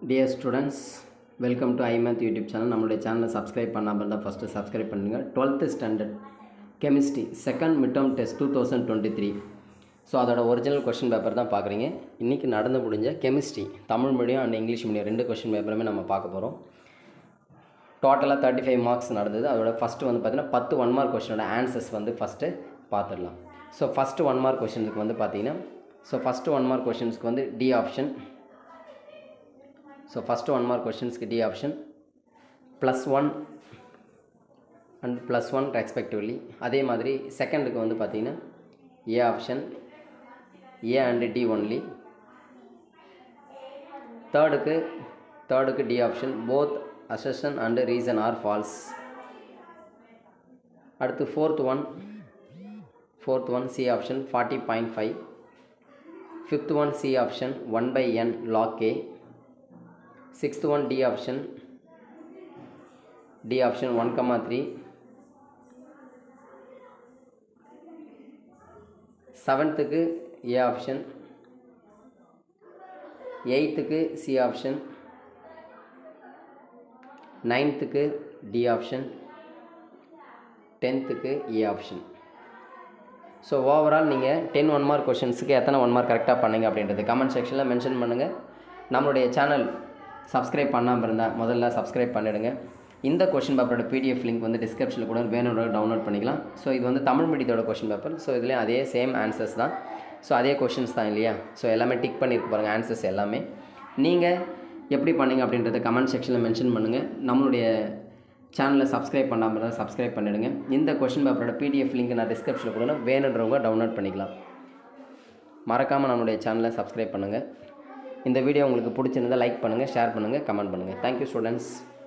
dear students welcome to iMath YouTube channel நம்மளுடைய சேனலை subscribe பண்ணாமல் இருந்தால் ஃபஸ்ட்டு சப்ஸ்கிரைப் பண்ணுங்க twelfth standard chemistry second mid term test two thousand twenty three so அதோட original question paper தான் பார்க்குறீங்க இன்றைக்கி நடந்து முடிஞ்ச chemistry Tamil medium and English medium ரெண்டு கொஷின் பேப்பருமே நம்ம பார்க்க போகிறோம் டோட்டலாக தேர்ட்டி ஃபைவ் மார்க்ஸ் நடந்தது அதோட ஃபஸ்ட்டு வந்து பார்த்தீங்கன்னா பத்து ஒன் மார்க் கொஷினோட ஆன்சர்ஸ் வந்து ஃபஸ்ட்டு பார்த்துடலாம் ஸோ ஃபஸ்ட்டு ஒன் மார்க் கொஷினுக்கு வந்து பார்த்தீங்கன்னா ஸோ ஃபஸ்ட்டு ஒன் மார்க் கொஷின்ஸ்க்கு வந்து D option so first one mark கொஷின்ஸ்க்கு D option plus one and plus one respectively அதே மாதிரி செகண்டுக்கு வந்து பார்த்தீங்கன்னா A option A and D only தேர்டுக்கு தேர்டுக்கு D option both assertion and reason are false அடுத்து fourth one fourth one C option forty point five fifth one C option one by N log A sixth one D option D option one comma three செவன்த்துக்கு A option எயித்துக்கு C option நைன்த்துக்கு D option டென்த்துக்கு A option so overall நீங்கள் ten one mark கொஷின்ஸுக்கு எத்தனை one mark கரெக்டாக பண்ணீங்க அப்படின்றது கமெண்ட் செக்ஷனில் மென்ஷன் பண்ணுங்கள் நம்மளுடைய சேனல் சப்ஸ்கிரைப் பண்ணாமல் இருந்தால் முதல்ல சப்ஸ்கிரைப் பண்ணிவிடுங்க இந்த கொஷின் பேப்பரோட பிடிஎஃப் லிங்க் வந்து டிஸ்கிரிப்ஷனில் கூட வேணுன்ற டவுன்லோட் பண்ணிக்கலாம் ஸோ இது வந்து தமிழ் மீடியத்தோட கொஷின் பேப்பர் ஸோ இதுலேயும் அதே சேம் ஆன்சர்ஸ் தான் ஸோ அதே கொஷின்ஸ் தான் இல்லையா ஸோ எல்லாமே டிக் பண்ணியிருக்கு பாருங்கள் ஆன்சர்ஸ் எல்லாமே நீங்கள் எப்படி பண்ணீங்க அப்படின்றத கமெண்ட் செக்ஷனில் மென்ஷன் பண்ணுங்கள் நம்மளுடைய சேனலை சப்ஸ்கிரைப் பண்ணாமல் இருந்தால் சப்ஸ்கிரைப் பண்ணிவிடுங்க இந்த கொஷின் பேப்பரோட பிடிஎஃப் லிங்க் நான் டிஸ்கிரிப்ஷனில் கூட வேணுன்றவங்க டவுன்லோட் பண்ணிக்கலாம் மறக்காமல் நம்மளுடைய சேனலை சப்ஸ்கிரைப் பண்ணுங்கள் இந்த வீடியோ உங்களுக்கு பிடிச்சிருந்தால் லைக் பண்ணுங்கள் ஷேர் பண்ணுங்கள் கமெண்ட் பண்ணுங்கள் தேங்க்யூ ஸ்டூடெண்ட்ஸ்